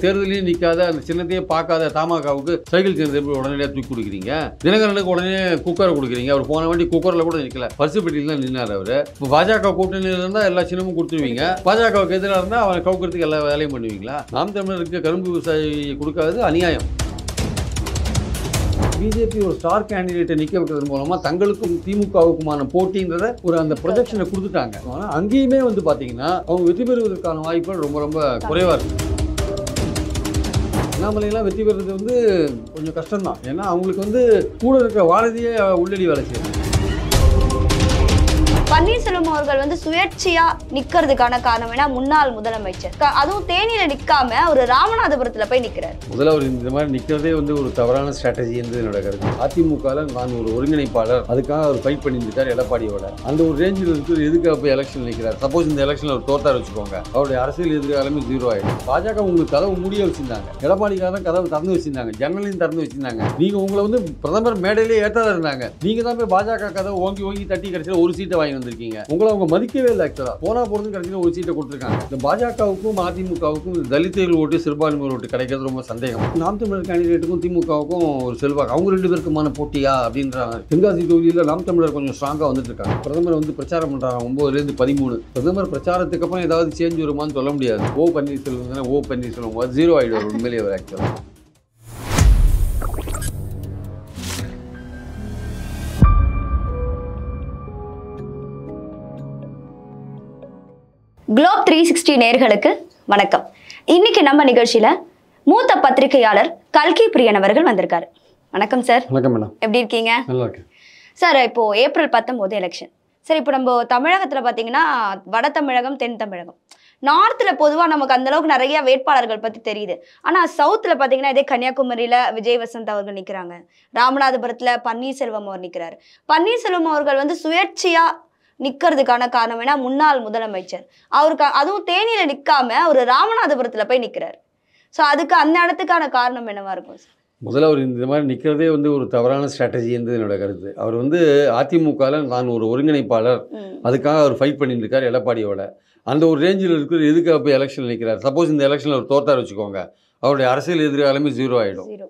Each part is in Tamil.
தேர்தலையும் நிற்காத அந்த சின்னத்தையே பார்க்காத தமாகாவுக்கு சைக்கிள் சின்னத்தை எப்படி உடனடியாக தூக்கி கொடுக்குறீங்க தினகரனுக்கு உடனே குக்கரை கொடுக்குறீங்க அவர் போன வாட்டி குக்கரில் கூட நிற்கல பரிசு பெட்டியில் தான் நின்னார் அவர் இப்போ பாஜக கூட்டணியில் இருந்தால் எல்லா சின்னமும் கொடுத்துருவீங்க பாஜகவுக்கு எதிராக இருந்தால் அவனை கவுக்கிறதுக்கு எல்லா வேலையும் பண்ணுவீங்களா நாம் தமிழருக்கு கரும்பு விவசாயி கொடுக்காதது அநியாயம் பிஜேபி ஒரு ஸ்டார் கேண்டிடேட்டை நிற்க வைக்கிறது மூலமாக தங்களுக்கும் திமுகவுக்குமான போட்டின்றத ஒரு அந்த ப்ரொஜெக்ஷனை கொடுத்துட்டாங்க ஆனால் அங்கேயுமே வந்து பார்த்தீங்கன்னா அவங்க வெற்றி பெறுவதற்கான வாய்ப்புகள் ரொம்ப ரொம்ப குறைவாக இருக்கு அண்ணாமலையெல்லாம் வெற்றி பெறுறது வந்து கொஞ்சம் கஷ்டம்தான் ஏன்னா அவங்களுக்கு வந்து கூட இருக்கிற வாரதியே உள்ளடி வேலை செய்யணும் பன்னீர்செல்வம் அவர்கள் வந்து சுயேட்சையா நிக்கிறதுக்கான காரணம் என்ன முன்னாள் முதலமைச்சர் க- அதுவும் தேனியில நிக்காம ஒரு ராமநாதபுரத்துல போய் நிக்கிறார் முதல்ல அவர் இந்த மாதிரி நிற்கிறதே வந்து ஒரு தவறான ஸ்ட்ராட்டஜி என்று என்னோட கருத்து அதிமுகவில் நான் ஒரு ஒருங்கிணைப்பாளர் அதுக்காக அவர் ஃபைட் பண்ணியிருக்கார் எடப்பாடியோட அந்த ஒரு ரேஞ்சில் இருக்கிற எதுக்காக போய் எலெக்ஷன் நிற்கிறார் சப்போஸ் இந்த எலெக்ஷனில் அவர் தோத்தார் வச்சுக்கோங்க அவருடைய அரசியல் எதிர்காலமே ஜீரோ ஆயிடும் பாஜக உங்களுக்கு கதவு மூடியே வச்சிருந்தாங்க எடப்பாடிக்காக தான் கதவு திறந்து வச்சிருந்தாங்க ஜன்னலையும் திறந்து வச்சிருந்தாங்க நீங்க உங்களை வந்து பிரதமர் மேடையிலே ஏற்றாத இருந்தாங்க நீங்க தான் போய் பாஜக கதவை ஓங்கி ஓங்கி தட்டி கடைசியில் ஒரு சீட்டை வாங்கி வந்திருக்கீங்க உங்களை அவங்க மதிக்கவே இல்லை ஆக்சுவலா போனா போறது கடைசியில் ஒரு சீட்டை கொடுத்துருக்காங்க இந்த பாஜகவுக்கும் அதிமுகவுக்கும் இந்த தலித்துகள் ஓட்டு சிறுபான்மையர் ஓட்டு கிடைக்கிறது ரொம்ப சந்தேகம் நாம் தமிழர் கேண்டிடேட்டுக்கும் திமுகவுக்கும் ஒரு செல்வாக்கு அவங்க ரெண்டு பேருக்குமான போட்டியா அப்படின்றாங்க தென்காசி தொகுதியில் நாம் தமிழர் கொஞ்சம் ஸ்ட்ராங்காக வந்துட்டு இருக்காங்க பிரதமர் வந்து பிரச்சாரம் பண்றாங்க ஒன்பதுலேருந்து பதிமூணு பிரதமர் பிரச்சாரத்துக்கு அப்புறம் ஏதாவது சேஞ்ச் வருமான்னு சொல்ல முடியாது ஓ பன்னீர்செல்வம் தானே ஓ பன்னீர்செல்வம் ஜீரோ ஆயிடுவார் உண்மையிலேயே அவர் ஆக்சுவலாக குளோப் த்ரீ சிக்ஸ்டி நேர்களுக்கு வணக்கம் இன்னைக்கு நம்ம நிகழ்ச்சியில மூத்த பத்திரிகையாளர் கல்கி பிரியன் அவர்கள் வந்திருக்காரு வணக்கம் சார் வணக்கம் மேடம் எப்படி இருக்கீங்க நல்லா இருக்கேன் சார் இப்போ ஏப்ரல் பத்தொம்போது எலெக்ஷன் சரி இப்போ நம்ம தமிழகத்தில் பார்த்தீங்கன்னா வட தமிழகம் தென் தமிழகம் நார்த்தில் பொதுவாக நமக்கு அந்த அளவுக்கு நிறைய வேட்பாளர்கள் பற்றி தெரியுது ஆனால் சவுத்தில் பார்த்தீங்கன்னா இதே கன்னியாகுமரியில் விஜய் வசந்த் அவர்கள் நிற்கிறாங்க ராமநாதபுரத்தில் பன்னீர்செல்வம் அவர் நிற்கிறார் பன்னீர்செல்வம் அவர்கள் வந்து சுயேட்சையாக நிற்கிறதுக்கான காரணம் என்ன முன்னாள் முதலமைச்சர் அவருக்கு அதுவும் தேனியில் நிற்காம ஒரு ராமநாதபுரத்தில் போய் நிற்கிறார் ஸோ அதுக்கு அந்த இடத்துக்கான காரணம் என்னவா இருக்கும் சார் முதல்ல அவர் இந்த மாதிரி நிற்கிறதே வந்து ஒரு தவறான ஸ்ட்ராட்டஜி என்று என்னோட கருத்து அவர் வந்து அதிமுகவில் நான் ஒரு ஒருங்கிணைப்பாளர் ம் அதுக்காக அவர் ஃபைட் பண்ணியிருக்கார் எடப்பாடியோட அந்த ஒரு ரேஞ்சில் இருக்கிற எதுக்காக போய் எலெக்ஷன் நிற்கிறார் சப்போஸ் இந்த எலெக்ஷனில் அவர் தோத்தார் வச்சுக்கோங்க அவருடைய அரசியல் எதிர்காலமே ஜீரோ ஆகிடும் ஜீரோ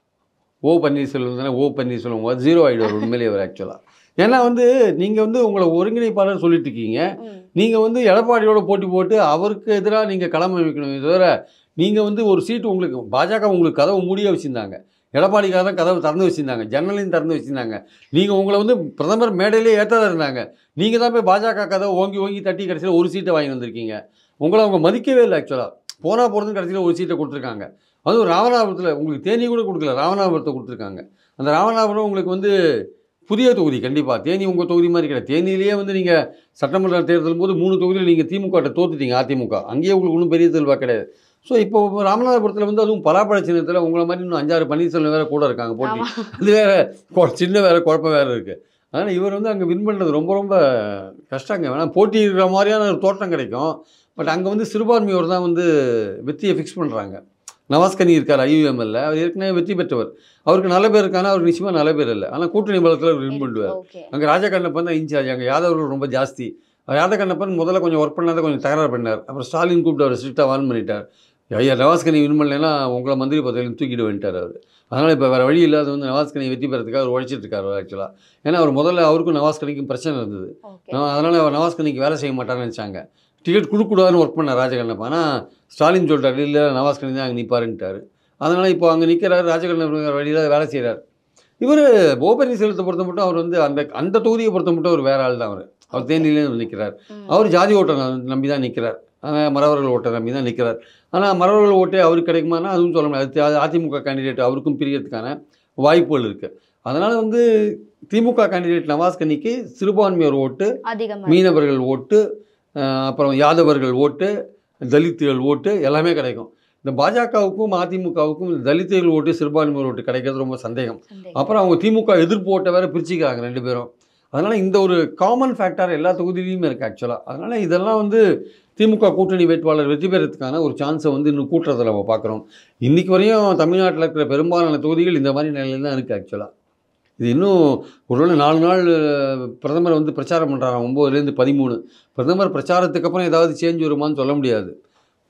ஓ பன்னீர்செல்வம் தானே ஓ பன்னீர்செல்வம் அது ஜீரோ ஆகிடுவார் உண்மையிலேயே அவர் ஆக்சுவலாக ஏன்னா வந்து நீங்கள் வந்து உங்களை ஒருங்கிணைப்பாளர் சொல்லிட்டு இருக்கீங்க ம் நீங்கள் வந்து எடப்பாடியோட போட்டி போட்டு அவருக்கு எதிராக நீங்கள் களம் அமைக்கணுமே தவிர நீங்கள் வந்து ஒரு சீட்டு உங்களுக்கு பாஜக உங்களுக்கு கதவு மூடியே வச்சுருந்தாங்க எடப்பாடிக்காக தான் கதவு திறந்து வச்சுருந்தாங்க ஜன்னலையும் திறந்து வச்சுருந்தாங்க நீங்கள் உங்களை வந்து பிரதமர் மேடையிலே ஏற்றாத இருந்தாங்க நீங்கள் தான் போய் பாஜக கதவை ஓங்கி ஓங்கி தட்டி கடைசியில் ஒரு சீட்டை வாங்கி வந்திருக்கீங்க உங்களை அவங்க மதிக்கவே இல்லை ஆக்சுவலாக போனால் போகிறது கடைசியில் ஒரு சீட்டை கொடுத்துருக்காங்க அதுவும் ராமநாதபுரத்தில் உங்களுக்கு தேனி கூட கொடுக்கல ராமநாதபுரத்தை கொடுத்துருக்காங்க அந்த ராமநாதபுரம் உங்களுக்கு வந்து புதிய தொகுதி கண்டிப்பாக தேனி உங்கள் தொகுதி மாதிரி கிடையாது தேனியிலேயே வந்து நீங்கள் சட்டமன்ற தேர்தலும் போது மூணு தொகுதியில் நீங்கள் திமுக தோத்துட்டீங்க அதிமுக அங்கேயே உங்களுக்கு ஒன்றும் பெரிய செல்வா கிடையாது ஸோ இப்போ ராமநாதபுரத்தில் வந்து அதுவும் பலாப்பழ சின்னத்தில் உங்களை மாதிரி இன்னும் அஞ்சாறு பன்னீர்செல்வம் வேறு கூட இருக்காங்க போட்டி ஆமா. அது வேற கொ- சின்ன வேற குழப்பம் வேறு இருக்குது அதனால் இவர் வந்து அங்கே வின் பண்ணுறது ரொம்ப ரொம்ப கஷ்டங்க வேணால் போட்டி இருக்கிற மாதிரியான ஒரு தோட்டம் கிடைக்கும் பட் அங்கே வந்து சிறுபான்மையோர் தான் வந்து வெற்றியை ஃபிக்ஸ் பண்ணுறாங்க நவாஸ்கனி இருக்கார் ஐயுஎம்எல்ல அவர் ஏற்கனவே வெற்றி பெற்றவர் அவருக்கு நல்ல பேர் இருக்கானா அவருக்கு நிச்சயமாக நல்ல பேர் இல்லை ஆனால் கூட்டணி பலத்தில் அவர் வின் பண்ணுவார் ஓகே அங்கே ராஜகண்ணப்பன் தான் இன்சார்ஜ் அங்கே யாதவர்கள் ரொம்ப ஜாஸ்தி ராஜகண்ணப்பன் முதல்ல கொஞ்சம் ஒர்க் பண்ணாத கொஞ்சம் தகராறு பண்ணார் அப்புறம் ஸ்டாலின் கூப்பிட்டு அவர் ஸ்ட்ரிக்டாக வார்ன் பண்ணிட்டார் ஐயா நவாஸ்கனி வின் பண்ணலைன்னா உங்களை மந்திரி பதவியிலும் தூக்கிட்டு வந்துட்டார் அவர் அதனால் இப்போ வேறு வழி இல்லாத வந்து நவாஸ்கனி வெற்றி பெறதுக்காக அவர் உழைச்சிட்டு இருக்காரு ஆக்சுவலாக ஏன்னா அவர் முதல்ல அவருக்கும் நவாஸ்கனிக்கும் பிரச்சனை இருந்தது ஓகே நான் அதனால் அவர் நவாஸ்கனிக்கு வேலை செய்ய மாட்டார்னு நினச்சாங்க டிக்கெட் கொடுக்கூடாதுன்னு ஒர்க் பண்ணார் ராஜகண்ணப்பன் ஆனால் ஸ்டாலின் சொல்லிட்டார் இல்லை நவாஸ்கனி தான் அங்கே நிற்பாருன்ட்டார் அதனால் இப்போ அங்கே நிற்கிறாரு ராஜகண்ணப்பன் வழியில் வேலை செய்கிறார் இவர் ஓ பன்னீர்செல்வத்தை பொறுத்த மட்டும் அவர் வந்து அந்த அந்த தொகுதியை பொறுத்த மட்டும் அவர் வேற ஆள் தான் அவர் அவர் தேனியிலே நிற்கிறார் அவர் ஜாதி ஓட்டை ந- நம்பி தான் நிற்கிறார் ஆனால் மறவர்கள் ஓட்டை நம்பி தான் நிற்கிறார் ஆனால் மறவர்கள் ஓட்டே அவருக்கு கிடைக்குமானா அதுவும் சொல்ல முடியாது அது அதிமுக கேண்டிடேட் அவருக்கும் பிரியறதுக்கான வாய்ப்புகள் இருக்குது அதனால் வந்து திமுக கேண்டிடேட் நவாஸ் கனிக்கு சிறுபான்மையோர் ஓட்டு அதிகமா மீனவர்கள் ஓட்டு அஹ், அப்புறம் யாதவர்கள் ஓட்டு தலித்துகள் ஓட்டு எல்லாமே கிடைக்கும் இந்த பாஜகவுக்கும் அதிமுகவுக்கும் இந்த தலித்துகள் ஓட்டு சிறுபான்மையோர் ஓட்டு கிடைக்கிறது ரொம்ப சந்தேகம் சந்தேகம். அப்புறம் அவங்க திமுக எதிர்ப்பு ஓட்டை வேற பிரிச்சுக்கிறாங்க ரெண்டு பேரும் அதனால் இந்த ஒரு காமன் ஃபேக்டர் எல்லா தொகுதியிலையுமே இருக்குது ஆக்சுவலாக அதனால் இதெல்லாம் வந்து திமுக கூட்டணி வேட்பாளர் வெற்றி பெறதுக்கான ஒரு சான்ஸை வந்து இன்னும் கூட்டுறதை நம்ம பார்க்குறோம் இன்றைக்கி வரையும் தமிழ்நாட்டில் இருக்கிற பெரும்பாலான தொகுதிகள் இந்த மாதிரி நிலையில் தான் இருக்குது ஆக்சுவலாக இது இன்னும் ஒருவேளை நாலு நாள் அஹ், பிரதமர் வந்து பிரச்சாரம் பண்ணுறாங்க ஒம்போதுலேருந்து பதிமூணு பிரதமர் பிரச்சாரத்துக்கு அப்புறம் ஏதாவது சேஞ்ச் வருமான்னு சொல்ல முடியாது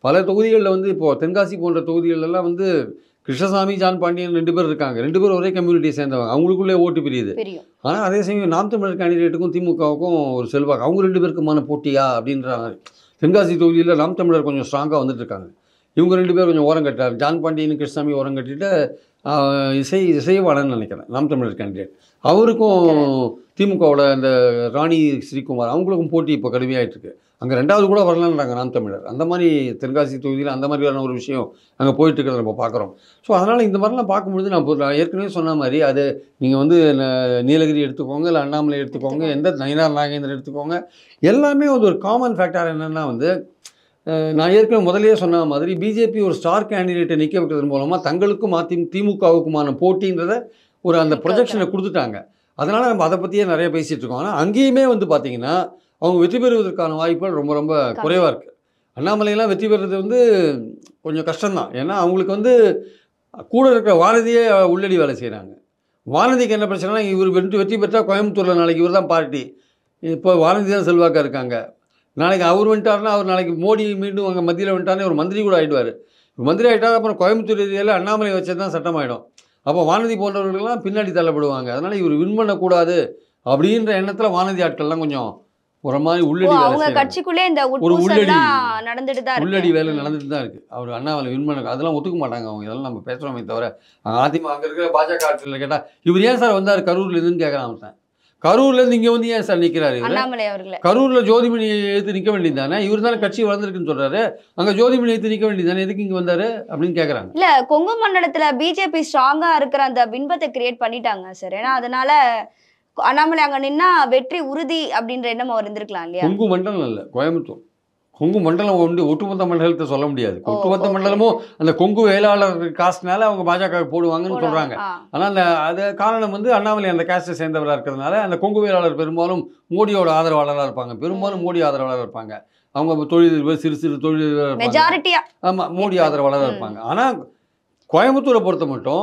பல தொகுதிகளில் வந்து இப்போ தென்காசி போன்ற தொகுதிகள் எல்லாம் வந்து கிருஷ்ணசாமி ஜான் பாண்டியன் ரெண்டு பேர் இருக்காங்க ரெண்டு பேரும் ஒரே கம்யூனிட்டியை சேர்ந்தவங்க அவங்களுக்குள்ளே ஓட்டு பிரியுது தெரியும் ஆனால் அதே சமயம் நாம் தமிழர் கேண்டிடேட்டுக்கும் திமுகவுக்கும் ஒரு செல்வாக்கு அவங்க ரெண்டு பேருக்குமான போட்டியா அப்படின்ற மாதிரி தென்காசி தொகுதியில் நாம் தமிழர் கொஞ்சம் ஸ்ட்ராங்காக வந்துட்டு இருக்காங்க இவங்க ரெண்டு பேர் கொஞ்சம் ஓரம் கட்டார் ஜான் பாண்டியன் கிருஷ்ணசாமி ஓரம் கட்டிட்டு ஆஹ், இசை இசைவாளன்னு நினைக்கிறேன் நாம் தமிழர் கேண்டிடேட் அவருக்கும் திமுகவோட அந்த ராணி ஸ்ரீகுமார் அவங்களுக்கும் போட்டி இப்போ கடுமையாயிட்டு இருக்கு அங்கே ரெண்டாவது கூட வரலான்றாங்க நாம் தமிழர் அந்த மாதிரி தென்காசி தொகுதியில் அந்த மாதிரியான ஒரு விஷயம் அங்கே போயிட்டு இருக்கிறத நம்ம பார்க்குறோம் ஸோ அதனால் இந்த மாதிரிலாம் பார்க்கும்பொழுது நான் இப்போ நான் ஏற்கனவே சொன்ன மாதிரி அது நீங்கள் வந்து ந- நீலகிரி எடுத்துக்கோங்க இல்லை அண்ணாமலை எடுத்துக்கோங்க எந்த நயினார் நாகேந்திரன் எடுத்துக்கோங்க எல்லாமே வந்து ஒரு காமன் ஃபேக்டர் என்னென்னா வந்து அஹ், நான் ஏற்கனவே முதல்லயே சொன்ன மாதிரி பிஜேபி ஒரு ஸ்டார் கேண்டிடேட்டை நிற்க வைக்கிறதன் மூலமாக தங்களுக்கும் அதி திமுகவுக்குமான போட்டின்றத ஒரு அந்த நிக்க ப்ரொஜெக்ஷனை கொடுத்துட்டாங்க அதனால் நம்ம அதை பற்றியே நிறைய பேசிகிட்டு இருக்கோம் ஆனால் அங்கேயுமே வந்து பார்த்தீங்கன்னா அவங்க வெற்றி பெறுவதற்கான வாய்ப்புகள் ரொம்ப ரொம்ப குறைவாக இருக்குது அண்ணாமலையெல்லாம் வெற்றி பெறுறது வந்து கொஞ்சம் கஷ்டம்தான் ஏன்னா அவங்களுக்கு வந்து கூட இருக்கிற வானதியே உள்ளடி வேலை செய்கிறாங்க வானதிக்கு என்ன பிரச்சனைனா இவர் வெற்றி வெற்றி பெற்றால் கோயம்புத்தூரில் நாளைக்கு இவர் தான் பார்ட்டி இப்போ வானதி தான் செல்வாக்கா இருக்காங்க நாளைக்கு அவர் வந்துட்டாருன்னா அவர் நாளைக்கு மோடி மீண்டும் அங்கே மத்தியில் வந்துட்டாருன்னா ஒரு மந்திரி கூட ஆயிடுவார் மந்திரி ஆகிட்டா அப்புறம் கோயம்புத்தூர் ஏரியாவில் அண்ணாமலை வச்சது தான் சட்டமாயிடும் அப்போ வானதி போன்றவர்கள்லாம் பின்னாடி தள்ளப்படுவாங்க அதனால் இவர் வின் பண்ணக்கூடாது அப்படின்ற எண்ணத்தில் வானதி ஆட்கள்லாம் கொஞ்சம் ஒரு மாதிரி ஓ, உள்ளடி வேலை அவங்க செய்கிறாங்க கட்சிக்குள்ளே இந்த உள்ளடி- உட்பூசல்லாம் நடந்துட்டு தான் உள்ளடி இருக்கு வேலை நடந்துட்டு தான் இருக்கு அவர் அண்ணாமலை வின் பண்ண அதெல்லாம் ஒத்துக்க மாட்டாங்க அவங்க இதெல்லாம் நம்ம பேசுகிறோமே தவிர அங்க அதிமுக அங்கே இருக்கிற பாஜக ஆட்சியில் கேட்டால் இவர் ஏன் சார் வந்தார் கரூர்ல இருந்துன்னு கேட்குறான் அவன் கரூர்ல இருந்து இங்கே வந்து ஏன் சார் நிற்கிறாரு இவர் அண்ணாமலை அவர்களே கரூர்ல ஜோதிமணியை எடுத்து நிற்க வேண்டியது தானே இவர் தானே கட்சி வளர்ந்துருக்குன்னு சொல்றாரு அங்கே ஜோதிமணி எடுத்து நிற்க வேண்டியது தானே எதுக்கு இங்கே வந்தாரு அப்படின்னு கேட்குறாங்க இல்ல கொங்கு மண்டலத்துல பிஜேபி ஸ்ட்ராங்கா இருக்கிற அந்த பின்பத்தை கிரியேட் பண்ணிட்டாங்க சார் ஏன்னா அதனால அண்ணாமலை அங்க நின்னா வெற்றி உறுதி அப்படின்ற எண்ணம் அவர் இருந்திருக்கலாம் இல்லையா கொங்கு மண்டலம் இல்லை கோயம்புத்தூர் கொங்கு மண்டலம் வந்து ஒட்டுமொத்த மண்டலத்தை சொல்ல முடியாது ஓ, ஒட்டுமொத்த okay. மண்டலமும் அந்த கொங்கு வேளாளர் காசுனால அவங்க பாஜக போடுவாங்கன்னு சொல்றாங்க ஆ, ஆனால் அந்த அது காரணம் வந்து அண்ணாமலை அந்த கேஸ்ட்டை சேர்ந்தவராக இருக்கிறதுனால அந்த கொங்கு வேளாளர் பெரும்பாலும் மோடியோட ஆதரவாளராக இருப்பாங்க பெரும்பாலும் மோடி ஆதரவாளராக இருப்பாங்க அவங்க தொழிலதிபர் சிறு சிறு தொழிலதிபர் இருப்பாங்க மெஜாரிட்டியா ஆமாம் மோடி ஆதரவாளராக ம். இருப்பாங்க ஆனால் கோயம்புத்தூரை பொறுத்த மட்டும்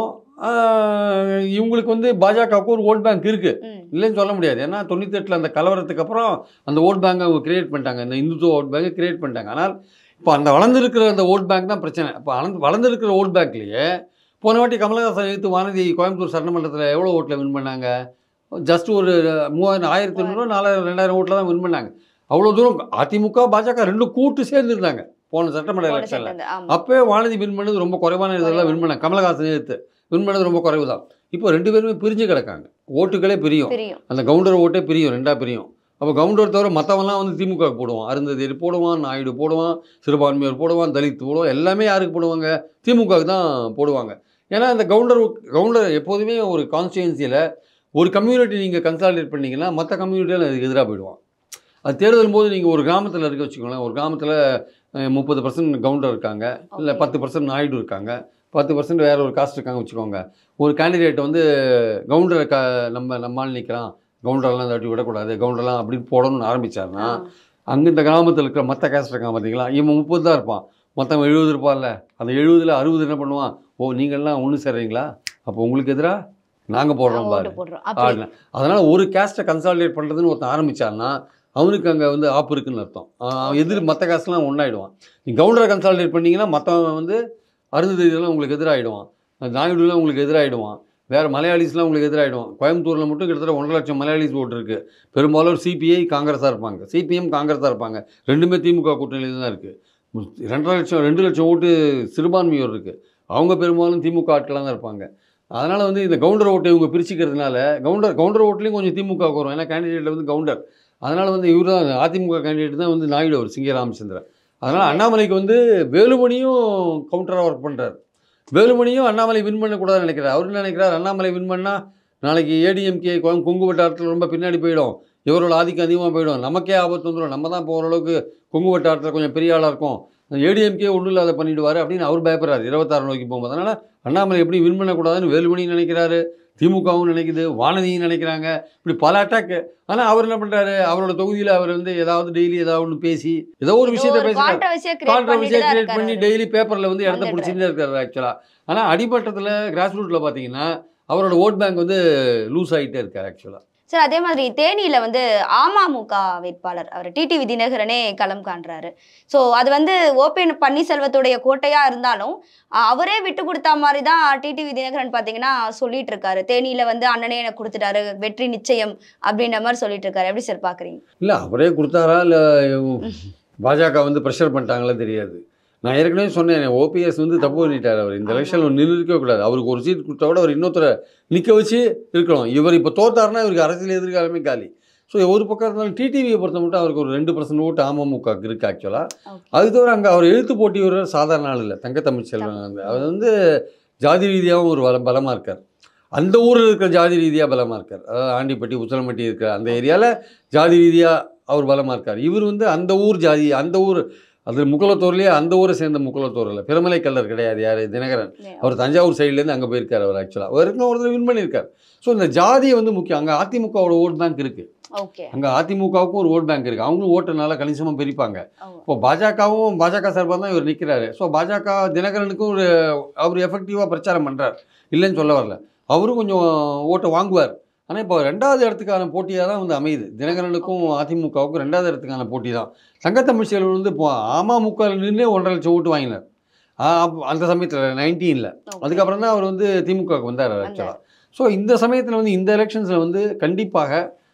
ஆஹ், இவங்களுக்கு வந்து பாஜகவுக்கு ஒரு ஓட் பேங்க் இருக்குது ம், இல்லைன்னு சொல்ல முடியாது ஏன்னா தொண்ணூத்தெட்டில் அந்த கலவரத்துக்கு அப்புறம் அந்த ஓட் பேங்கை அவங்க கிரியேட் பண்ணிட்டாங்க இந்த இந்துத்துவ ஓட் பேங்கை கிரியேட் பண்ணிட்டாங்க ஆனால் இப்போ அந்த வளர்ந்துருக்கிற அந்த ஓட் பேங்க் தான் பிரச்சனை இப்போ வளர்ந்து வளர்ந்துருக்கிற ஓட் பேங்க்லேயே போன வாட்டி கமலஹாசன் எடுத்து வானதி கோயம்புத்தூர் சட்டமன்றத்தில் எவ்வளோ ஓட்டில் வின் பண்ணாங்க ஜஸ்ட் ஒரு மூவாயிரம் ஆயிரத்தி ஐநூறு நாலாயிரம் ரெண்டாயிரம் ஓட்டில் தான் வின் பண்ணாங்க அவ்வளோ தூரம் அதிமுக பாஜக ரெண்டும் கூட்டு சேர்ந்துருந்தாங்க போன சட்டமன்ற போன எலெக்ஷனில் சேர்ந்தது, ஆமா. அப்போவே வானதி வின் பண்ணது ரொம்ப குறைவான இதெல்லாம் வின் பண்ணாங்க கமலஹாசன் எடுத்து வின் பண்ணது ரொம்ப குறைவு தான் இப்போ ரெண்டு பேருமே பிரிஞ்சு கிடக்காங்க ஓட்டுகளே பிரியும் தெரியும் அந்த கவுண்டர் ஓட்டே பிரியும் ரெண்டாக பிரியும் அப்போ கவுண்டர் தவிர மற்றவன்லாம் வந்து திமுக க்கு போடுவான் அருந்ததி போடுவான் நாயுடு போடுவான் சிறுபான்மையோர் போடுவான் தலித் போடுவான் எல்லாமே யாருக்கு போடுவாங்க திமுகவுக்கு தான் போடுவாங்க ஏன்னா அந்த கவுண்டர் கவுண்டர் எப்போதுமே ஒரு கான்ஸ்டியூன்சியில் ஒரு கம்யூனிட்டி நீங்கள் கன்சாலிடேட் பண்ணீங்கன்னா மற்ற கம்யூனிட்டியில் அதுக்கு எதிராக போயிடுவான் அது தேர்தல் போது நீங்கள் ஒரு கிராமத்தில் இருக்க வச்சுக்கோங்களேன் ஒரு கிராமத்தில் முப்பது பர்சன்ட் கவுண்டர் இருக்காங்க இல்லை Okay. பத்து பர்சன்ட் நாயுடு இருக்காங்க பத்து பர்சன்ட் வேற ஒரு காஸ்ட் இருக்காங்க வச்சுக்கோங்க ஒரு கேண்டிடேட் வந்து கவுண்டரை க நம்ம நம்மால் நிற்கிறான் கவுண்டர்லாம் இந்த வாட்டி விடக்கூடாது கவுண்டர்லாம் அப்படின்னு போடணும்னு ஆரம்பிச்சாருன்னா ஆ. அங்கே இந்த கிராமத்தில் இருக்கிற மற்ற கேஸ்ட் இருக்கான் பார்த்தீங்களா இவன் முப்பது தான் இருப்பான் மற்றவன் எழுபது இருப்பான்ல அந்த எழுபதுல அறுபது என்ன பண்ணுவான் ஓ நீங்கள்லாம் ஒன்று சேர்றீங்களா அப்போ உங்களுக்கு எதிராக நாங்கள் போடுறோம் ஓட்டு பாரு போடுறோம் அப்படி ஆடல அதனால் ஒரு கேஸ்ட்டை கன்சாலிடேட் பண்ணுறதுன்னு ஒருத்தன் ஆரம்பிச்சான்னா அவனுக்கு அங்கே வந்து ஆப்பு இருக்குன்னு அர்த்தம் அவன் எதிர் மற்ற கேஸ்ட்லாம் ஒன்றாயிடுவான் நீ கவுண்டரை கன்சாலிடேட் பண்ணீங்கன்னா மற்றவன் வந்து அருந்ததிலாம் உங்களுக்கு எதிராகிடுவான் நாயுடுலாம் உங்களுக்கு எதிராகிடுவான் வேறு மலையாளிஸ்லாம் உங்களுக்கு எதிராகிடுவான் கோயம்புத்தூரில் மட்டும் கிட்டத்தட்ட ஒன்றரை லட்சம் மலையாளிஸ் ஓட்டு இருக்குது பெரும்பாலும் சிபிஐ காங்கிரஸாக இருப்பாங்க சிபிஎம் காங்கிரஸாக இருப்பாங்க ரெண்டுமே திமுக கூட்டணியில் தான் இருக்குது ரெண்டரை லட்சம் ரெண்டு லட்சம் ஓட்டு சிறுபான்மையோர் இருக்குது அவங்க பெரும்பாலும் திமுக ஆட்களாக தான் இருப்பாங்க அதனால் வந்து இந்த கவுண்டர் ஓட்டை இவங்க பிரிச்சுக்கிறதுனால கவுண்டர் கவுண்டர் ஓட்லேயும் கொஞ்சம் திமுக வரும் ஏன்னா கேண்டிடேட் வந்து கவுண்டர் அதனால் வந்து இவர் தான் அதிமுக கேண்டிடேட் தான் வந்து நாயுடு அவர் சிங்க ராமச்சந்திரன் அதனால் அண்ணாமலைக்கு வந்து வேலுமணியும் கவுண்டராக ஒர்க் பண்ணுறாரு வேலுமணியும் அண்ணாமலை வின் பண்ணக்கூடாதுன்னு நினைக்கிறார் அவர் என்ன நினைக்கிறார் அண்ணாமலை வின் பண்ணால் நாளைக்கு ஏடிஎம்கே கொங்கு வட்டாரத்தில் ரொம்ப பின்னாடி போயிடும் இவரோட ஆதிக்கம் அதிகமாக போயிடும் நமக்கே ஆபத்து வந்துடும் நம்ம தான் இப்போ ஓரளவுக்கு கொங்கு வட்டாரத்தில் கொஞ்சம் பெரிய ஆளாக இருக்கும் ஏடிஎம்கே ஒன்றும் இல்லாத பண்ணிடுவார் அப்படின்னு அவர் பயப்படுறாரு இருபத்தாறு நோக்கி போகும்போது அதனால் அண்ணாமலை எப்படி வின் பண்ணக்கூடாதுன்னு வேலுமணி நினைக்கிறாரு திமுகவும் நினைக்குது வானதியும் நினைக்கிறாங்க இப்படி பல அட்டாக்கு ஆனால் அவர் என்ன பண்ணுறாரு அவரோட தொகுதியில் அவர் வந்து ஏதாவது டெய்லி ஏதாவது ஒன்று பேசி ஏதோ ஒரு விஷயத்தை பேசுகிறார் கான்ட்ரவர்சியா கிரியேட் கான்ட்ரவர்சியை பண்ணிட்டு தான் கிரியேட் பண்ணி இருக்காரு டெய்லி பேப்பரில் வந்து இடத்த வந்துடுறாரு. பிடிச்சிட்டே இருக்காரு ஆக்சுவலாக ஆனால் அடிமட்டத்தில் கிராஸ் ரூட்டில் பார்த்தீங்கன்னா அவரோட ஓட் பேங்க் வந்து லூஸ் ஆகிட்டே இருக்காரு ஆக்சுவலாக சார் அதே மாதிரி தேனியில வந்து அமமுக வேட்பாளர் அவர் டிடிவி தினகரனே களம் காண்றாரு ஸோ அது வந்து ஓபிஎன் பன்னீர்செல்வத்துடைய கோட்டையா இருந்தாலும் அஹ், அவரே விட்டு கொடுத்த மாதிரி தான் டிடிவி தினகரன் பார்த்தீங்கன்னா சொல்லிட்டு இருக்காரு தேனியில வந்து அண்ணனே எனக்கு கொடுத்துட்டாரு வெற்றி நிச்சயம் அப்படின்ற மாதிரி சொல்லிட்டு இருக்காரு எப்படி சார் பாக்குறீங்க இல்லை அவரே கொடுத்தாரா இல்லை பாஜக வந்து ப்ரெஷர் பண்ணிட்டாங்களா தெரியாது நான் ஏற்கனவே சொன்னேன் ஓபிஎஸ் வந்து தப்பு பண்ணிட்டார் அவர் இந்த ஆமா. எலெக்ஷனில் நின்று இருக்கவே கூடாது அவருக்கு ஒரு சீட் கொடுத்தா கூட அவர் இன்னொருத்தரை நிற்க வச்சு இருக்கணும் இவர் இப்போ தோத்தாருன்னா இவருக்கு அரசியல் எதிர்காலமே காலி ஸோ ஒரு பக்கம் இருந்தாலும் டிடிவியை பொறுத்த மட்டும் அவருக்கு ஒரு ரெண்டு பர்சன்ட் ஓட்டு அமமுக இருக்கு ஆக்சுவலாக Okay. அது தவிர அங்கே அவர் எழுத்து போட்டி ஒரு சாதாரண ஆள் இல்லை தங்கத்தமிழ் செல்வன் வந்து அவர் வந்து ஜாதி ரீதியாகவும் ஒரு பல பலமாக இருக்கார் அந்த ஊரில் இருக்கிற ஜாதி ரீதியாக பலமாக இருக்கார் அதாவது ஆண்டிப்பட்டி உச்சலம்பட்டி இருக்கிற அந்த ஏரியாவில் ஜாதி ரீதியாக அவர் பலமாக இருக்கார் இவர் வந்து அந்த ஊர் ஜாதி அந்த ஊர் அது முக்குளத்தூர்லேயே அந்த ஊரை சேர்ந்த முக்குளத்தூர் இல்லை பிரமலை கல்லர் கிடையாது யார் தினகரன் அவர் தஞ்சாவூர் சைட்லேருந்து அங்கே போயிருக்கார் அவர் ஆக்சுவலாக அவர் இன்னும் ஒருத்தர் வின் பண்ணியிருக்கார் ஸோ இந்த ஜாதியை வந்து முக்கியம் அங்கே அதிமுகவோட ஓட் பேங்க் இருக்குது ஓகே அங்கே அதிமுகவுக்கும் ஒரு ஓட் பேங்க் இருக்குது அவங்களும் ஓட்டுனால கணிசமாக பிரிப்பாங்க இப்போ பாஜகவும் பாஜக சார்பாக தான் இவர் நிற்கிறாரு ஸோ பாஜக தினகரனுக்கும் ஒரு அவர் எஃபெக்டிவாக பிரச்சாரம் பண்ணுறார் இல்லைன்னு சொல்ல வரல அவரும் கொஞ்சம் ஓட்டை வாங்குவார் ஆனால் இப்போ ரெண்டாவது இடத்துக்கான போட்டியாக தான் வந்து அமையுது தினகரனுக்கும் அதிமுகவுக்கும் ரெண்டாவது இடத்துக்கான போட்டி தான் தங்கத்தமிழ் செல்வன் வந்து இப்போ அமமுக நின்று ஒன்றரை லட்சம் ஓட்டு வாங்கினார் ஆ, அப்ப- அந்த சமயத்தில் நைன்டீனில் அதுக்கப்புறம் தான் அவர் வந்து திமுகவுக்கு வந்தார் ஆக்சுவலாக ஸோ இந்த சமயத்தில் வந்து இந்த எலெக்ஷன்ஸில் வந்து கண்டிப்பாக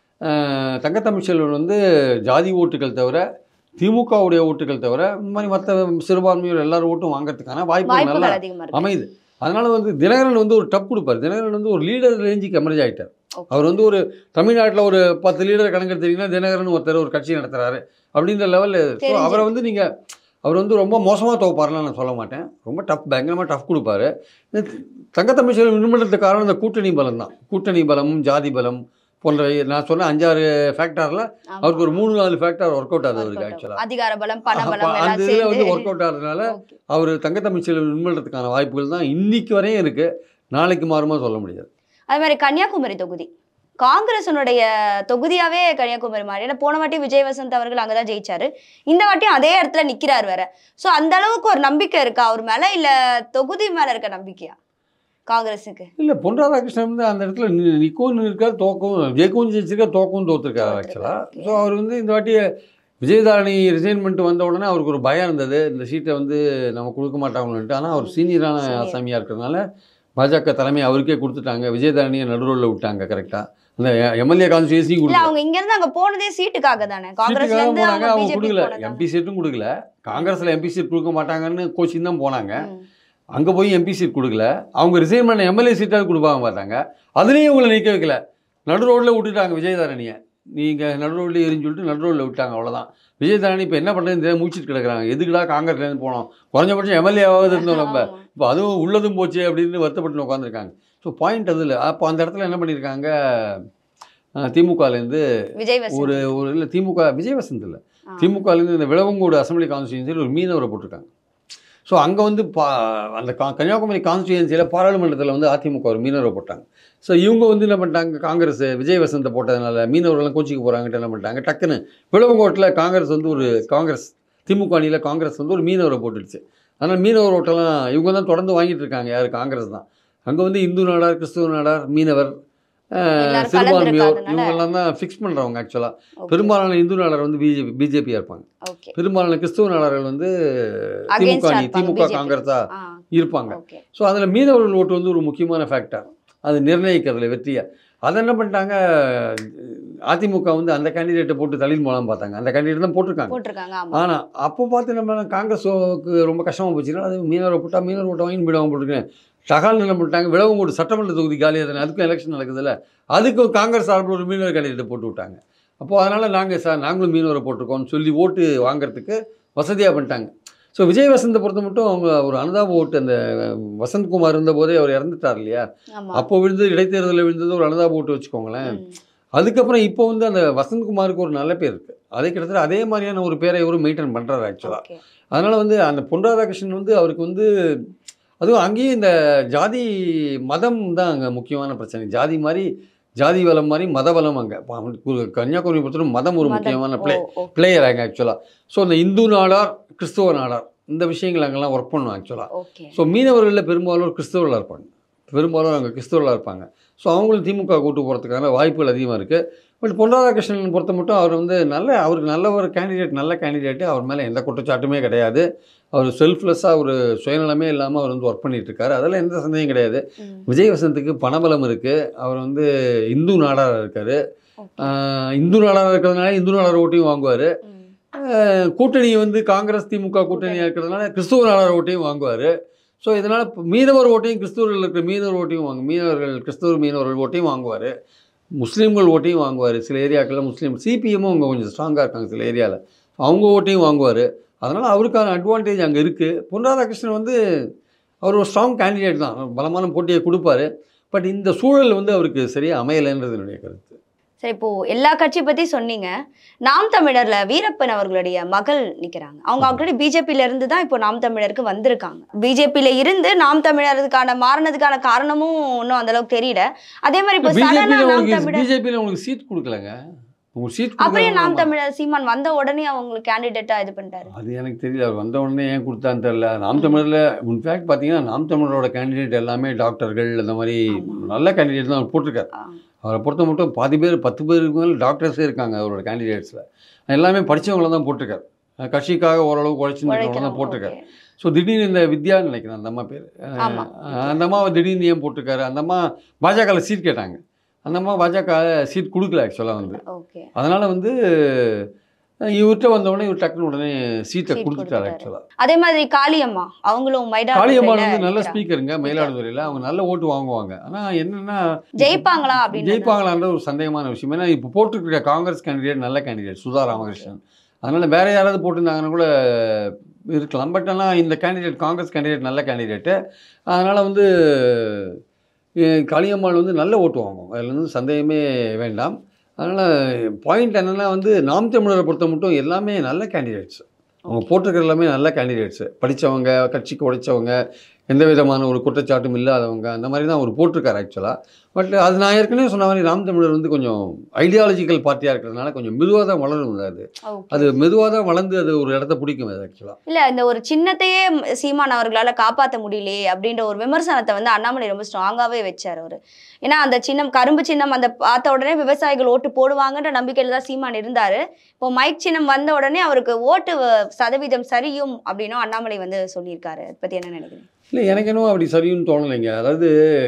அஹ், தங்கத்தமிழ் செல்வன் வந்து ஜாதி ஓட்டுகள் தவிர திமுகவுடைய ஓட்டுகள் தவிர இந்த மாதிரி மற்ற சிறுபான்மையோர் எல்லாரும் ஓட்டும் வாங்குறதுக்கான வாய்ப்பு நல்லா வாய்ப்புகள் அதிகமா இருக்கு அமையுது அதனால வந்து தினகரன் வந்து ஒரு டப் கொடுப்பார் தினகரன் வந்து ஒரு லீடர் ரேஞ்சுக்கு எமர்ஜ் ஆகிட்டார் Okay. அவர் வந்து ஒரு தமிழ்நாட்டில் ஒரு பத்து லீடர் கணக்கெடுத்தீங்கன்னா தினகரன் ஒருத்தர் ஒரு கட்சி நடத்துறாரு அப்படின்ற லெவலில் ஸோ தெரிஞ்சு. அவரை வந்து நீங்கள் அவர் வந்து ரொம்ப மோசமாக துவப்பாருலாம் நான் சொல்ல மாட்டேன் ரொம்ப டஃப் பயங்கரமாக டஃப் கொடுப்பாரு இந்த தங்கத்தமிழ் செல்வன் வின் பண்ணுறதுக்கு காரணம் இந்த கூட்டணி பலம் தான் கூட்டணி பலமும் ஜாதி பலம் போன்ற நான் சொன்ன அஞ்சாறு ஃபேக்டரில் ஆமா. அவருக்கு ஒரு மூணு நாலு ஃபேக்டர் ஒர்க் அவுட் ஆகுது அவருக்கு Workout ஆக்சுவலாக ஆகும். அதிகார பலம் பண பலம் அந்த எல்லாம் இதில் வந்து சேர்ந்து ஒர்க் அவுட் ஆகிறதுனால Okay. அவர் தங்கத்தமிழ் செல்வன் வின் பண்ணுறதுக்கான வாய்ப்புகள் தான் இன்னைக்கு வரையும் இருக்குது நாளைக்கு மாறுமா சொல்ல முடியாது அது மாதிரி கன்னியாகுமரி தொகுதி காங்கிரஸனுடைய தொகுதியாவே கன்னியாகுமரி மாதிரி ஏன்னா போன வாட்டி விஜய் வசந்த் அவர்கள் அங்கதான் ஜெயிச்சாரு இந்த வாட்டியும் அதே இடத்துல நிக்கிறார் வேற சோ அந்த அளவுக்கு ஒரு நம்பிக்கை இருக்கா அவர் மேல இல்ல தொகுதி மேல இருக்க நம்பிக்கையா காங்கிரஸுக்கு இல்லை பொன் ராதாகிருஷ்ணன் வந்து அந்த இடத்துல நி- நிக்கவும் இருக்கார் தோக்கவும் ஜெயிக்கவும் ஜெயிச்சிருக்கார் தோக்கவும் தோத்துருக்காரு ஆக்சுவலாக தோத்துருக்காரு, ஸோ அவர் வந்து இந்த வாட்டி விஜயதாரணி ரிசைன்மெண்ட் வந்த உடனே அவருக்கு ஒரு பயம் இருந்தது இந்த சீட்டை வந்து நம்ம கொடுக்க மாட்டாங்கன்னுட்டு ஆனால் அவர் சீனியரான Senior. ஆசாமியாக இருக்கிறதுனால பாஜக தலைமை அவருக்கே கொடுத்துட்டாங்க விஜயதாரணியை நடுரோலில் விட்டாங்க கரெக்டாக அந்த எம்எல்ஏ கான்ஸ்டியூன்சியும் இல்ல கொடுக்கல அவங்க இங்க இருந்து அங்க போனதே சீட்டுக்காக தானே காங்கிரஸ்ல சீட்டுக்காக இருந்து போனாங்க அவங்க அவங்க பிஜேபி கொடுக்கல எம்பி சீட்டும் கொடுக்கல காங்கிரஸில் எம்பி சீட் கொடுக்க மாட்டாங்கன்னு கோச்சிங் தான் போனாங்க அங்கே போய் எம்பி சீட் கொடுக்கல அவங்க ரிசைன் பண்ண எம்எல்ஏ சீட்டாக கொடுப்பாங்க பார்த்தாங்க அதுலேயும் உங்களை நிற்க வைக்கல நடு ரோட்டில் விட்டுட்டாங்க விஜயதாரணியை நீங்கள் நடு ரோட்லேயே எரிஞ்சு சொல்லிட்டு நடு ரோட்டில் விட்டாங்க அவ்வளோதான் விஜயதாரணி இப்போ என்ன பண்ணுறதுன்னு தெரியாம மூச்சிட்டு கிடக்குறாங்க எதுக்குடா காங்கிரஸ்லேருந்து போனோம் குறைஞ்சபட்சம் எம்எல்ஏவாவது இருந்தோம் நம்ம இப்போ அதுவும் உள்ளதும் போச்சு அப்படின்னு வருத்தப்பட்டு உட்காந்துருக்காங்க ஸோ பாயிண்ட் அதில் அப்போ அந்த இடத்துல என்ன பண்ணியிருக்காங்க அஹ், திமுகலேருந்து விஜய் வசந்த் ஒரு ஒரு இல்லை திமுக விஜய் வசந்த் இல்லை ஆ. திமுகலேருந்து இந்த விளவங்கோடு அசம்பிளி கான்ஸ்டியூன்சியில் ஒரு மீனவரை போட்டிருக்காங்க ஸோ அங்கே வந்து பா அந்த கா கன்னியாகுமரி கான்ஸ்டியூன்சியில் பாராளுமன்றத்தில் வந்து அதிமுக ஒரு மீனவரை போட்டாங்க ஸோ இவங்க வந்து என்ன பண்ணிட்டாங்க காங்கிரஸ் விஜய் வசந்தை போட்டதுனால மீனவர்கள்லாம் கோச்சிக்கு போகிறாங்கட்டு என்ன பண்ணிட்டாங்க டக்குன்னு விளவங்கோட்டில் காங்கிரஸ் வந்து ஒரு காங்கிரஸ் திமுக அணியில் காங்கிரஸ் வந்து ஒரு மீனவரை போட்டுடுச்சு அதனால் மீனவர் ஓட்டெல்லாம் இவங்க தான் தொடர்ந்து வாங்கிட்டு இருக்காங்க யார் காங்கிரஸ் தான் அங்கே வந்து இந்து நாடார் கிறிஸ்துவ நாடார் மீனவர் அஹ், எல்லாரும் சிறுபான்மையோர் கலந்திருக்காதனால. இவங்கெல்லாம் தான் ஃபிக்ஸ் பண்ணுறவங்க ஆக்சுவலாக Okay. பெரும்பாலான இந்து நாடார் வந்து பிஜேபி பிஜேபியாக இருப்பாங்க Okay. பெரும்பாலான கிறிஸ்துவ நாடார்கள் வந்து Against திமுக ஆ அணி இருப்பாங்க, திமுக BJP. காங்கிரஸா ஆ, இருப்பாங்க okay. ஸோ அதில் மீனவர்கள் ஓட்டு வந்து ஒரு முக்கியமான ஃபேக்டர் அது நிர்ணயிக்கிறதுல வெற்றியை அதை என்ன பண்ணிட்டாங்க அதிமுக வந்து அந்த கேண்டிடேட்டை போட்டு தலில் மூலம் பார்த்தாங்க அந்த கேண்டிடேட் தான் போட்டிருக்காங்க போட்டிருக்காங்க ஆமா ஆனால் அப்போ பார்த்து நம்ம காங்கிரஸுக்கு ரொம்ப கஷ்டமாக போச்சுன்னா அது மீனவரை போட்டால் மீனவர் ஓட்ட வாங்கி விடவங்க போட்டுருக்கேன் சகால் என்ன பண்ணிட்டாங்க விளவங்கோடு சட்டமன்ற தொகுதி காலியாக தானே அதுக்கும் எலெக்ஷன் நடக்குதுல்ல அதுக்கு காங்கிரஸ் சார்பில் ஒரு மீனவர் கேண்டிடேட்டை போட்டு விட்டாங்க அப்போது அதனால் நாங்கள் சார் நாங்களும் மீனவரை போட்டிருக்கோம்னு சொல்லி ஓட்டு வாங்குறதுக்கு வசதியாக பண்ணிட்டாங்க ஸோ விஜய் வசந்தை பொறுத்த மட்டும் அவங்க ஒரு அனுதாப ஓட்டு அந்த வசந்த்குமார் இருந்தபோதே அவர் இறந்துட்டார் இல்லையா ஆமா அப்போ விழுந்து இடைத்தேர்தலில் விழுந்தது ஒரு அனுதாப ஓட்டு வச்சுக்கோங்களேன் ம். அதுக்கப்புறம் இப்போ வந்து அந்த வசந்த்குமாருக்கு ஒரு நல்ல பேர் இருக்குது அதே கிட்டத்தட்ட அதே மாதிரியான ஒரு பேரை இவரும் மெயின்டைன் பண்ணுறாரு ஆக்சுவலாக Okay. அதனால் வந்து அந்த பொன் ராதாகிருஷ்ணன் வந்து அவருக்கு வந்து அதுவும் அங்கேயும் இந்த ஜாதி மதம் தான் அங்கே முக்கியமான பிரச்சனை ஜாதி மாதிரி ஜாதி பலம் மாதிரி மத பலம் அங்கே கன்னியாகுமரி பொறுத்தவரை மதம் ஒரு மதம். முக்கியமான பிளே ஓ, ஓ, பிளேயர் அங்கே ஆக்சுவலாக ஸோ இந்த இந்து நாடார் கிறிஸ்துவ நாடார் இந்த விஷயங்கள் அங்கெல்லாம் ஒர்க் பண்ணும் ஆக்சுவலாக okay. ஸோ மீனவர்களில் பெரும்பாலும் கிறிஸ்தவர்களாக இருப்பாங்க பெரும்பாலும் அவங்க கிறிஸ்தவர்களாக இருப்பாங்க ஸோ அவங்களும் திமுக கூட்டு போகிறதுக்கான வாய்ப்புகள் அதிகமாக இருக்குது பட் பொன் ராதாகிருஷ்ணன் பொறுத்த மட்டும் அவர் வந்து நல்ல அவருக்கு நல்ல ஒரு கேண்டிடேட் நல்ல கேண்டிடேட்டு அவர் மேலே எந்த குற்றச்சாட்டுமே கிடையாது அவர் செல்ஃப்லெஸ்ஸாக ஒரு சுயநலமே இல்லாமல் அவர் வந்து ஒர்க் பண்ணிட்டு இருக்காரு அதில் எந்த சந்தேகம் கிடையாது ம். விஜய் வசந்துக்கு பணபலம் இருக்குது அவர் வந்து இந்து நாடாராக இருக்கார் Okay. இந்து நாடாராக இருக்கிறதுனால இந்து நாடார் ஓட்டையும் வாங்குவார் ம். கூட்டணி வந்து காங்கிரஸ் திமுக கூட்டணியாக இருக்கிறதுனால கிறிஸ்துவ நாடார் ஓட்டையும் வாங்குவார் ஸோ இதனால் மீனவர் ஓட்டையும் கிறிஸ்துவர்கள் இருக்கிற மீனவர் ஓட்டையும் வாங்க மீனவர்கள் கிறிஸ்துவர் மீனவர்கள் ஓட்டையும் வாங்குவார் முஸ்லீம்கள் ஓட்டையும் வாங்குவார் சில ஏரியாக்களில் முஸ்லீம் சிபிஎம்மும் அவங்க கொஞ்சம் ஸ்ட்ராங்காக இருக்காங்க சில ஏரியாவில் அவங்க ஓட்டையும் வாங்குவார் அதனால் அவருக்கான அட்வான்டேஜ் அங்கே இருக்குது பொன் ராதாகிருஷ்ணன் வந்து அவர் ஒரு ஸ்ட்ராங் கேண்டிடேட் தான் பலமான போட்டியை கொடுப்பாரு பட் இந்த சூழல் வந்து அவருக்கு சரியாக அமையலைன்றது என்னுடைய கருத்து சரி இப்போ எல்லா கட்சி பத்தி சொன்னீங்க நாம் தமிழர்ல வீரப்பன் அவர்களுடைய மகள் நிக்கிறாங்க அவங்க ஆல்ரெடி பிஜேபியில இருந்து தான் இப்போ நாம் தமிழருக்கு வந்திருக்காங்க பிஜேபியில இருந்து நாம் தமிழருக்கான மாறினதுக்கான காரணமும் இன்னும் அந்த அளவுக்கு தெரியல அதே மாதிரி இப்போ சடனா பிஜேபியில் நாம் உங்களுக்கு தமிழர் பிஜேபியில் உங்களுக்கு சீட் கொடுக்கலங்க உங்களுக்கு சீட் அப்படியே நாம் கொடுக்கல தமிழர் சீமான் வந்த உடனே அவங்களுக்கு கேண்டிடேட்டா இது பண்ணிட்டாரு அது எனக்கு தெரியல அவர் வந்த உடனே ஏன் கொடுத்தான்னு தெரியல நாம் தமிழரில் இன்ஃபேக்ட் பார்த்தீங்கன்னா நாம் தமிழரோட கேண்டிடேட் எல்லாமே டாக்டர்கள் அந்த மாதிரி ஆமா. நல்ல கேண்டிடேட் தான் அவர் போட்டிருக்காரு ஆ. அவரை பொறுத்த மட்டும் பாதி பேர் பத்து பேருக்கு மேலே டாக்டர்ஸே இருக்காங்க அவரோட கேண்டிடேட்ஸில் எல்லாமே படித்தவங்கள தான் போட்டிருக்காரு அஹ் கட்சிக்காக ஓரளவுக்கு உழைச்சிருந்தவங்கள தான் உழைக்கிறவங்க, போட்டிருக்காரு okay. ஸோ திடீர்னு இந்த வித்யான்னு நினைக்கிறேன் அந்த அம்மா பேர் ஆமா. அந்த அம்மாவை திடீர்னு ஏன் போட்டிருக்காரு அந்த அம்மா பாஜகவில் சீட் கேட்டாங்க அந்த அம்மா பாஜக சீட் கொடுக்கல ஆக்சுவலாக வந்து Okay. அதனால் வந்து அஹ் இவர்கிட்ட வந்த உடனே இவர் டக்குன்னு உடனே சீட்டை Seat கொடுத்துட்டாரு கொடுத்துட்டாரு. ஆக்சுவலாக அதே மாதிரி காளியம்மா அவங்களும் காளியம்மாள் மயிலாடுதுறையில வந்து நல்ல நிக்கிறாங்க. ஸ்பீக்கருங்க மயிலாடுதுறையில் அவங்க நல்ல ஓட்டு வாங்குவாங்க ஆனால் என்னென்னா ஜெயிப்பாங்களா அப்படின்னு ஜெயிப்பாங்களான்ற ஒரு சந்தேகமான விஷயம் ஏன்னா இப்போ போட்டிருக்கிற காங்கிரஸ் கேண்டிடேட் நல்ல கேண்டிடேட் சுதா ராமகிருஷ்ணன் அதனால் வேற யாராவது போட்டிருந்தாங்கன்னா கூட இருக்கலாம் பட் ஆனால் இந்த கேண்டிடேட் காங்கிரஸ் கேண்டிடேட் நல்ல கேண்டிடேட்டு அதனால் வந்து அஹ், காளியம்மாள் வந்து நல்ல ஓட்டு வாங்குவாங்க அதில் வந்து சந்தேகமே வேண்டாம் அதனால் பாயிண்ட் என்னென்னா வந்து நாம் தமிழரை பொறுத்த மட்டும் எல்லாமே நல்ல கேண்டிடேட்ஸ் அவங்க போட்டிருக்கிற எல்லாமே நல்ல கேண்டிடேட்ஸு படித்தவங்க கட்சிக்கு உழைச்சவங்க எந்த விதமான ஒரு குற்றச்சாட்டும் இல்லாதவங்க அந்த மாதிரி தான் அவர் போட்டிருக்காரு ஆக்சுவலாக பட் அது நான் ஏற்கனவே சொன்ன மாதிரி நாம் தமிழர் வந்து கொஞ்சம் ஐடியாலஜிக்கல் பார்ட்டியாக இருக்கிறதுனால கொஞ்சம் மெதுவாக தான் வளரும் அது Okay. அது மெதுவாக தான் வளர்ந்து அது ஒரு இடத்த பிடிக்கும் அது ஆக்சுவலாக இல்ல இந்த ஒரு சின்னத்தையே ம், சீமான் அவர்களால காப்பாத்த முடியலையே அப்படின்ற ஒரு விமர்சனத்தை வந்து அண்ணாமலை ரொம்ப ஸ்ட்ராங்காவே வச்சார் அவரு ஏன்னா அந்த சின்னம் கரும்பு சின்னம் அந்த பார்த்த உடனே விவசாயிகள் ஓட்டு போடுவாங்கன்ற நம்பிக்கையில தான் சீமான் இருந்தாரு இப்போ மைக் சின்னம் வந்த உடனே அவருக்கு ஓட்டு வ- சதவீதம் சரியும் அப்படின்னும் அண்ணாமலை வந்து சொல்லியிருக்காரு அதை பத்தி என்ன நினைக்கிறீங்க இல்லை எனக்கு என்னவோ அப்படி சரின்னு தோணலைங்க அதாவது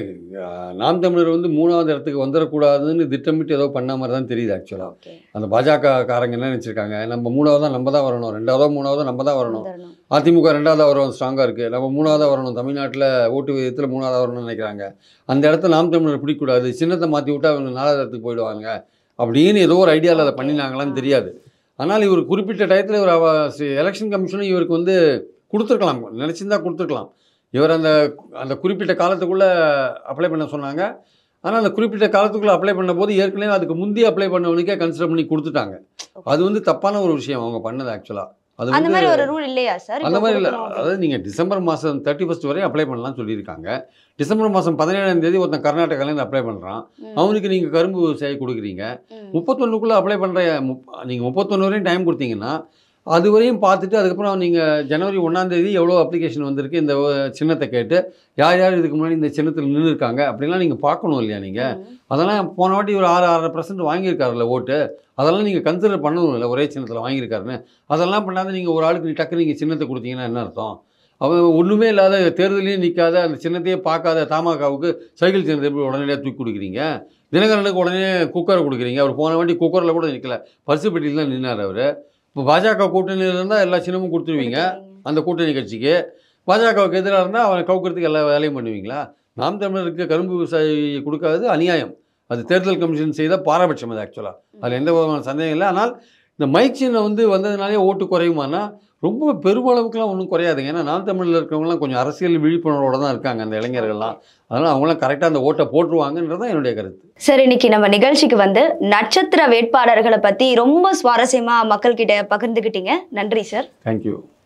அஹ், நாம் தமிழர் வந்து மூணாவது இடத்துக்கு வந்துடக்கூடாதுன்னு திட்டமிட்டு ஏதோ பண்ண மாதிரி தான் தெரியுது ஆக்சுவலாக ஓகே அந்த பாஜக காரங்க என்ன நினச்சிருக்காங்க நம்ம மூணாவதா நம்ம தான் வரணும் ரெண்டாவதோ மூணாவதோ நம்ம தான் வரணும் அதிமுக ரெண்டாவதாக வரும் ஸ்ட்ராங்காக இருக்குது நம்ம மூணாவதாக வரணும் தமிழ்நாட்டில் ஓட்டு விதத்தில் மூணாவதாக வரணும்னு நினைக்கிறாங்க அந்த இடத்த நாம் தமிழர் பிடிக்கக்கூடாது சின்னத்தை மாற்றி விட்டா அவங்க நாலாவது இடத்துக்கு போயிடுவாங்க அப்படின்னு ஏதோ ஒரு ஐடியாவில் அதை பண்ணினாங்களான்னு தெரியாது ஆனால் இவர் குறிப்பிட்ட டயத்தில் இவர் எலெக்ஷன் கமிஷனும் இவருக்கு வந்து கொடுத்துருக்கலாம் நினச்சிருந்தா கொடுத்துருக்கலாம் இவர் அந்த அந்த குறிப்பிட்ட காலத்துக்குள்ளே அப்ளை பண்ண சொன்னாங்க ஆனால் அந்த குறிப்பிட்ட காலத்துக்குள்ளே அப்ளை பண்ணும்போது ஏற்கனவே அதுக்கு முந்தைய அப்ளை பண்ணவனுக்கே கன்சிடர் பண்ணி கொடுத்துட்டாங்க அது வந்து தப்பான ஒரு விஷயம் அவங்க பண்ணது ஆக்சுவலாக அது அந்த வந்து மாதிரி ஒரு ரூல் இல்லையா சார் அந்த மாதிரி இல்லை அதாவது நீங்கள் டிசம்பர் மாதம் தேர்ட்டி ஃபஸ்ட் வரையும் அப்ளை பண்ணலாம்னு சொல்லியிருக்காங்க டிசம்பர் மாதம் பதினேழாம் தேதி ஒருத்தன் கர்நாடகாலேருந்து அப்ளை பண்ணுறான் அவனுக்கு நீங்கள் கரும்பு விவசாயி கொடுக்குறீங்க முப்பத்தொன்னுக்குள்ளே அப்ளை பண்ணுற முப் நீங்கள் முப்பத்தொன்று வரையும் டைம் கொடுத்தீங்கன்னா அது வரையும் பார்த்துட்டு அதுக்கப்புறம் நீங்கள் ஜனவரி ஒன்றாந்தேதி எவ்வளோ அப்ளிகேஷன் வந்திருக்கு இந்த அஹ், சின்னத்தை கேட்டு யார் யார் இதுக்கு முன்னாடி இந்த சின்னத்தில் நின்று இருக்காங்க அப்படிலாம் நீங்கள் பார்க்கணும் இல்லையா நீங்கள் அதெல்லாம் போன வாட்டி ஒரு ஆறு ஆறரை பர்சன்ட் வாங்கியிருக்காருல்ல ஓட்டு அதெல்லாம் நீங்கள் கன்சிடர் பண்ணணும் இல்லை ஒரே சின்னத்தில் வாங்கியிருக்காருன்னு அதெல்லாம் பண்ணாத நீங்கள் ஒரு ஆளுக்கு டக்கு நீங்கள் சின்னத்தை கொடுத்தீங்கன்னா என்ன அர்த்தம் அவன் ஒன்றுமே இல்லாத தேர்தலையும் நிற்காத அந்த சின்னத்தையே பார்க்காத தமாகாவுக்கு சைக்கிள் சின்னத்தை எப்படி உடனடியாக தூக்கி கொடுக்குறீங்க தினகரனுக்கு உடனே குக்கரை கொடுக்குறீங்க அவர் போன வாட்டி குக்கரில் கூட நிற்கல பரிசு பெட்டியில் தான் நின்னார் அவர் இப்போ பாஜக கூட்டணியில் இருந்தால் எல்லா சின்னமும் கொடுத்துருவீங்க அந்த கூட்டணி கட்சிக்கு பாஜகவுக்கு எதிராக இருந்தால் அவனை கவுக்கிறதுக்கு எல்லா வேலையும் பண்ணுவீங்களா நாம் தமிழருக்கு கரும்பு விவசாயி கொடுக்காதது அநியாயம் அது தேர்தல் கமிஷன் செய்த பாரபட்சம் அது ஆக்சுவலாக அதில் எந்த விதமான சந்தேகம் இல்லை ஆனால் இந்த மைக் சின்னம் வந்து வந்ததுனாலே ஓட்டு குறையுமானா ரொம்ப பெருமளவுக்குலாம் ஒன்றும் குறையாதுங்க ஏன்னா நாம் தமிழில் இருக்கிறவங்களாம் கொஞ்சம் அரசியல் விழிப்புணர்வோட தான் இருக்காங்க அந்த இளைஞர்கள்லாம் அதனால் அவங்களாம் கரெக்டாக அந்த ஓட்டை போட்டுருவாங்கன்றது தான் என்னுடைய கருத்து சரி இன்னைக்கு நம்ம நிகழ்ச்சிக்கு வந்து நட்சத்திர வேட்பாளர்களை பத்தி ரொம்ப சுவாரஸ்யமா மக்கள் கிட்ட பகிர்ந்துக்கிட்டீங்க நன்றி சார் தேங்க்யூ